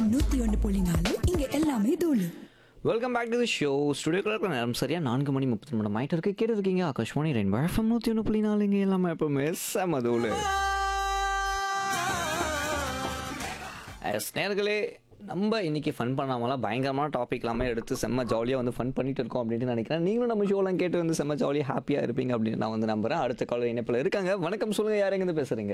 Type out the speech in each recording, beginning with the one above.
FM நூத்தி ஒன்று புள்ளி நாலு இங்க எல்லாமே தூளு welcome back to the show studio colour நேரம் சரியா நான்கு மணி முப்பத்தி மூணு ஆயிட்டு இருக்கு கேட்டு இருக்கீங்க ஆகாஷ்வாணி ரெயின் எஃப்எம் நூற்றி ஒன்று புள்ளி நாலுங்க எல்லாமே எப்பவுமே செமதூள் நேர்களே நம்ம இன்னைக்கு ஃபன் பண்ணாமலாம் பயங்கரமான டாபிக் எல்லாமே எடுத்து செம்ம ஜாலியாக வந்து ஃபன் பண்ணிட்டு இருக்கோம் அப்படின்னு நினைக்கிறேன் நீங்களும் நம்ம ஷோலாம் கேட்டு வந்து செம்ம ஜாலியாக ஹாப்பியாக இருப்பீங்க அப்படின்னு நான் வந்து நம்புறேன் அடுத்த காலர் இணைப்பில் இருக்காங்க வணக்கம் சொல்லுங்க யார் எங்கேருந்து பேசுறீங்க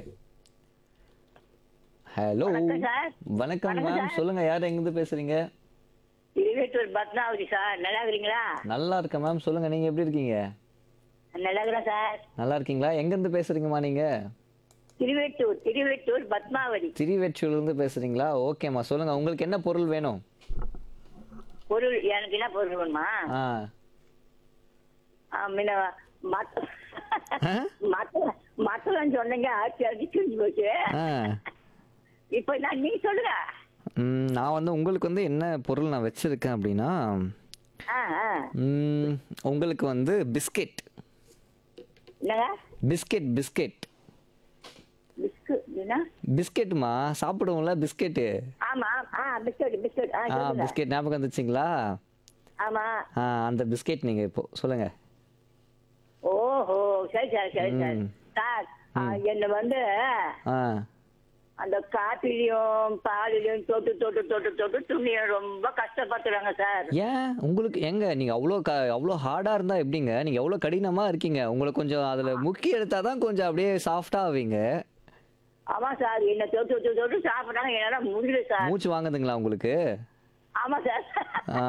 ஹலோ வணக்கம் சார். வணக்கம் வணக்கம் மேம் சார். சொல்லுங்க யார் எங்கேருந்து பேசுறீங்க திருவேட்டூர் பத்மாவதி சார் நல்லா இருக்கிறீங்களா நல்லா இருக்கேன் மேம் சொல்லுங்க நீங்க எப்படி இருக்கீங்க நல்லா இருக்கிறேன் சார் நல்லா இருக்கீங்களா எங்கேருந்து பேசுறீங்கம்மா நீங்க திருவேட்டூர் திருவேட்டூர் பத்மாவதி திருவெற்றியூர்லேருந்து பேசுறீங்களா ஓகேம்மா சொல்லுங்க உங்களுக்கு என்ன பொருள் வேணும் பொருள் எனக்கு என்ன பொருள் வேணுமா ஆ ஆ, முன்ன மத்த ஆ? மத்த மத்தவன் சொன்னீங்க ஆட்சி அடிச்சு கிழிஞ்சு போச்சு ஆ இப்போ நான் நீ சொல்லுங்க ம், நான் வந்து உங்களுக்கு வந்து என்ன பொருள் நான் வச்சிருக்கேன் அப்படின்னா ஆ ஆ ம், உங்களுக்கு வந்து பிஸ்கெட் என்னங்க பிஸ்கெட் பிஸ்கெட் பிஸ்கு என்ன பிஸ்கெட்டுமா சாப்பிடுவோம்ல பிஸ்கெட்டு ஆமா ஆ பிஸ்கட் பிஸ்கட் ஆ ஆ சொல்லுங்க பிஸ்கெட் ஞாபகம் வந்துச்சுங்களா ஆமா ஆ அந்த பிஸ்கெட் நீங்கள் இப்போ சொல்லுங்க ஓஹோ சரி சார் சரி சார் ம். சார் ஆ, என்ன வந்து ஆ அந்த காப்பிலையும் பாலிலையும் தொட்டு தொட்டு தொட்டு தொட்டு துணியை ரொம்ப கஷ்டப்படுத்துறாங்க சார் ஏன் உங்களுக்கு எங்க நீங்க அவ்வளோ க அவ்வளோ ஹார்டா இருந்தா எப்படிங்க நீங்க எவ்வளோ கடினமா இருக்கீங்க உங்களுக்கு கொஞ்சம் அதுல முக்கி எடுத்தா தான் கொஞ்சம் அப்படியே சாஃப்டா ஆவீங்க ஆமா சார் என்ன தொட்டு தொட்டு தொட்டு சாப்பிட்றாங்க என்னால முடியல சார் மூச்சு வாங்குதுங்களா உங்களுக்கு ஆமா சார் ஆ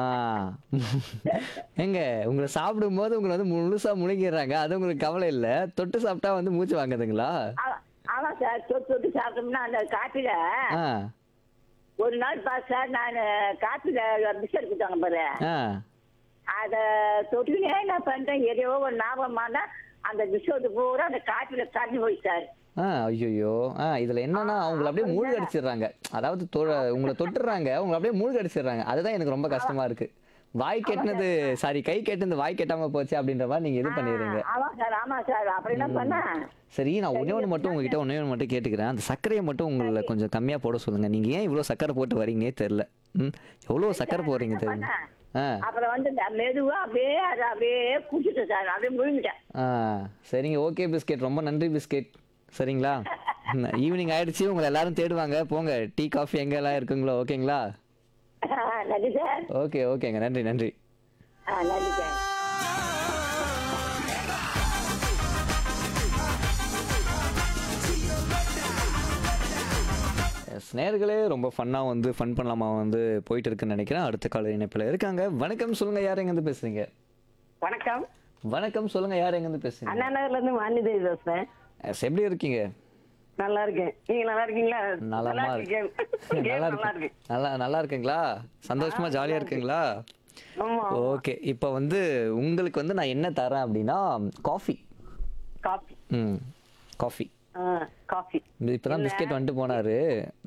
எங்க உங்களை சாப்பிடும்போது உங்களை வந்து முழுசா முழுங்கிடுறாங்க அது உங்களுக்கு கவலை இல்லை தொட்டு சாப்பிட்டா வந்து மூச்சு வாங்குதுங்களா ஆ- ஆமா சார் தொட்டு தொட்டு சாப்பிட்டோம்னா அந்த காப்பில ஆ ஒரு நாள் பார்த்து சார் நான் காப்பில பிஸ்கட் கொடுத்தாங்க பாரு ஆ அத தொட்டுனே நான் பண்றேன் எதையோ ஒரு ஞாபகமான அந்த பிஸ்கட் பூரா அந்த காப்பில கரைஞ்சு போய் சார் ஆ ஐயோ ஆ இதுல என்னன்னா அவங்கள அப்படியே மூழ்க அடிச்சிடுறாங்க அதாவது தொ- உங்களை தொட்டுறாங்க உங்களை அப்படியே மூழ்க அடிச்சிடுறாங்க அதுதான் எனக்கு ரொம்ப கஷ்டமா இருக்கு வாய் கெட்டினது சாரி கை கெட்டினது வாய் கெட்டாம போச்சு அப்படின்ற மாதிரி நீங்க இது பண்ணிடுறீங்க ஆமா சார் ஆமா சார் அப்படி என்ன பண்ண சரி நான் ஒண்ணே ஒன்று மட்டும் உங்ககிட்ட ஒண்ணே ஒன்று மட்டும் கேட்டுக்கிறேன் அந்த சர்க்கரையை மட்டும் உங்களை கொஞ்சம் கம்மியா போட சொல்லுங்க நீங்க ஏன் இவ்வளோ சர்க்கரை போட்டு வரீங்க தெரியல ம் எவ்வளோ சர்க்கரை போடுறீங்க தெரியுமா ஆ அப்புறம் வந்து இந்த மெதுவா அப்படியே அதை அப்படியே குடிச்சிட்டேன் சார் அப்படியே முழுங்கிட்டேன் ஆ சரிங்க ஓகே பிஸ்கெட் ரொம்ப நன்றி பிஸ்கெட் சரிங்களா ஈவினிங் ஆயிடுச்சு உங்களை எல்லாரும் தேடுவாங்க போங்க டீ காஃபி எங்கெல்லாம் இருக்குங்களோ ஓகேங்களா நன்றி சார் ஓகே ஓகேங்க நன்றி நன்றி ஆ நன்றி சார் எஸ் நேர்களே ரொம்ப ஃபன்னாக வந்து ஃபன் பண்ணலாமா வந்து போயிட்டு இருக்குன்னு நினைக்கிறேன் அடுத்த கால இணைப்பில் இருக்காங்க வணக்கம் சொல்லுங்க யார் எங்கேருந்து பேசுறீங்க வணக்கம் வணக்கம் சொல்லுங்க யார் எங்கேருந்து பேசுறீங்க அண்ணா நகர்ல இருந்து வாணிதேவி பேசுறேன் எஸ் எப்படி இருக்கீங்க நல்லா இருக்கேன் நீங்க நல்லா இருக்கீங்களா நலமா இருக்கு இருக்கு game. Game நல்லா நல்லா இருக்கு இருக்கு நல்லா நல்லா இருக்குங்களா சந்தோஷமா ஜாலியா இருக்குங்களா ஆமா ஓகே இப்போ வந்து உங்களுக்கு வந்து நான் என்ன தரேன் அப்படின்னா காஃபி காஃபி ம் காஃபி காஃபி இப்பதான் பிஸ்கெட் வந்துட்டு போனாரு